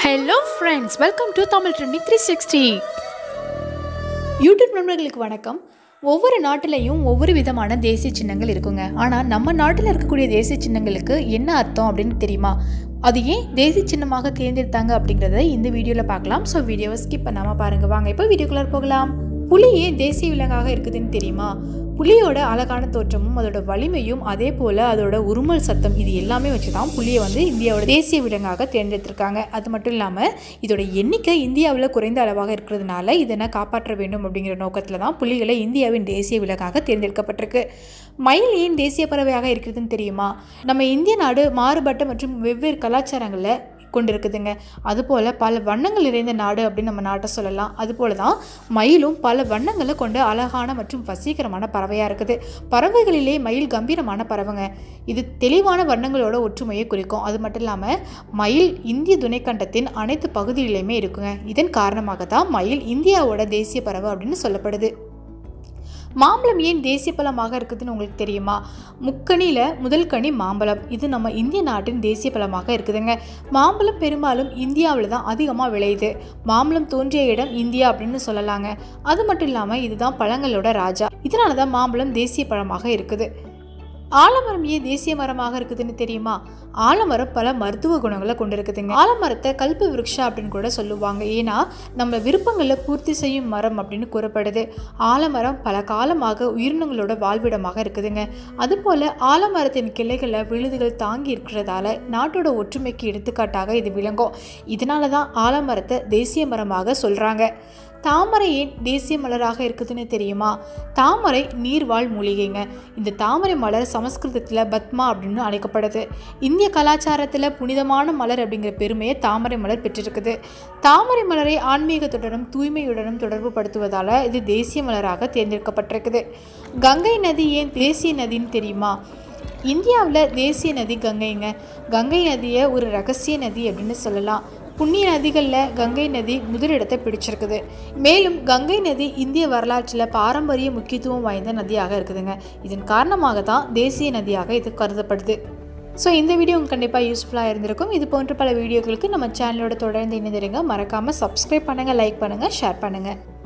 hello friends welcome to Tamil trending three sixty YouTube நண்பர்களுக்கு வணக்கம் ஒவ்வொரு நாட்டிலையும் ஒவ்வொரு விதமான தேசிய சின்னங்கள் இருக்குங்க ஆனால் நம்ம நாட்டில் இருக்கக்கூடிய தேசிய சின்னங்களுக்கு என்ன அர்த்தம் அப்படின்னு தெரியுமா அது ஏன் தேசிய சின்னமாக தேர்ந்தெடுத்தாங்க அப்படிங்கிறத இந்த வீடியோவில் பார்க்கலாம் ஸோ வீடியோவை ஸ்கிப் பண்ணாமல் பாருங்கள் வாங்க இப்போ வீடியோக்குள்ளே போகலாம் புலி ஏன் தேசிய விலங்காக இருக்குதுன்னு தெரியுமா புலியோட அழகான தோற்றமும் அதோட வலிமையும் அதே போல் அதோட உருமல் சத்தம் இது எல்லாமே வச்சு தான் புலியை வந்து இந்தியாவோட தேசிய விலங்காக தேர்ந்தெடுத்திருக்காங்க அது மட்டும் இல்லாமல் இதோட எண்ணிக்கை இந்தியாவில் குறைந்த அளவாக இருக்கிறதுனால இதனை காப்பாற்ற வேண்டும் அப்படிங்கிற நோக்கத்தில் தான் புலிகளை இந்தியாவின் தேசிய விலங்காக தேர்ந்தெடுக்கப்பட்டிருக்கு மயில் ஏன் தேசிய பறவையாக இருக்கிறதுன்னு தெரியுமா நம்ம இந்திய நாடு மாறுபட்ட மற்றும் வெவ்வேறு கலாச்சாரங்களில் கொண்டிருக்குதுங்க அதுபோல் பல வண்ணங்கள் நிறைந்த நாடு அப்படின்னு நம்ம நாட்டை சொல்லலாம் அதுபோல தான் மயிலும் பல வண்ணங்களை கொண்ட அழகான மற்றும் வசீகரமான பறவையாக இருக்குது பறவைகளிலே மயில் கம்பீரமான பறவைங்க இது தெளிவான வண்ணங்களோட ஒற்றுமையை குறிக்கும் அது மட்டும் இல்லாமல் மயில் இந்திய துணைக்கண்டத்தின் அனைத்து பகுதிகளிலுமே இருக்குங்க இதன் காரணமாக தான் மயில் இந்தியாவோட தேசிய பறவை அப்படின்னு சொல்லப்படுது மாம்பழம் ஏன் தேசிய பழமாக இருக்குதுன்னு உங்களுக்கு தெரியுமா முக்கணியில் முதல் கனி மாம்பழம் இது நம்ம இந்திய நாட்டின் தேசிய பழமாக இருக்குதுங்க மாம்பழம் பெரும்பாலும் இந்தியாவில் தான் அதிகமாக விளையுது மாம்பழம் தோன்றிய இடம் இந்தியா அப்படின்னு சொல்லலாங்க அது மட்டும் இல்லாமல் இதுதான் பழங்களோட ராஜா இதனால தான் மாம்பழம் தேசிய பழமாக இருக்குது ஆலமரம் ஏன் தேசிய மரமாக இருக்குதுன்னு தெரியுமா ஆலமரம் பல மருத்துவ குணங்களை கொண்டு இருக்குதுங்க ஆலமரத்தை கல்ப விருட்சா அப்படின்னு கூட சொல்லுவாங்க ஏன்னா நம்ம விருப்பங்களை பூர்த்தி செய்யும் மரம் அப்படின்னு கூறப்படுது ஆலமரம் பல காலமாக உயிரினங்களோட வாழ்விடமாக இருக்குதுங்க அதுபோல் ஆலமரத்தின் கிளைகளை விழுதுகள் தாங்கி இருக்கிறதால நாட்டோட ஒற்றுமைக்கு எடுத்துக்காட்டாக இது விளங்கும் இதனால தான் ஆலமரத்தை தேசிய மரமாக சொல்கிறாங்க தாமரை ஏன் தேசிய மலராக இருக்குதுன்னு தெரியுமா தாமரை நீர்வாழ் மூலிகைங்க இந்த தாமரை மலர் சமஸ்கிருதத்தில் பத்மா அப்படின்னு அழைக்கப்படுது இந்திய கலாச்சாரத்தில் புனிதமான மலர் அப்படிங்கிற பெருமையை தாமரை மலர் பெற்றிருக்குது தாமரை மலரை ஆன்மீகத்துடனும் தூய்மையுடனும் தொடர்பு படுத்துவதால் இது தேசிய மலராக தேர்ந்தெடுக்கப்பட்டிருக்குது கங்கை நதி ஏன் தேசிய நதின்னு தெரியுமா இந்தியாவில் தேசிய நதி கங்கைங்க கங்கை நதியை ஒரு ரகசிய நதி அப்படின்னு சொல்லலாம் புண்ணிய நதிகளில் கங்கை நதி முதலிடத்தை பிடிச்சிருக்குது மேலும் கங்கை நதி இந்திய வரலாற்றில் பாரம்பரிய முக்கியத்துவம் வாய்ந்த நதியாக இருக்குதுங்க இதன் காரணமாக தான் தேசிய நதியாக இது கருதப்படுது ஸோ இந்த வீடியோ உங்களுக்கு கண்டிப்பாக யூஸ்ஃபுல்லாக இருந்திருக்கும் இது போன்ற பல வீடியோக்களுக்கு நம்ம சேனலோட தொடர்ந்து இணைந்திருங்க மறக்காமல் சப்ஸ்கிரைப் பண்ணுங்கள் லைக் பண்ணுங்கள் ஷேர் பண்ணுங்கள்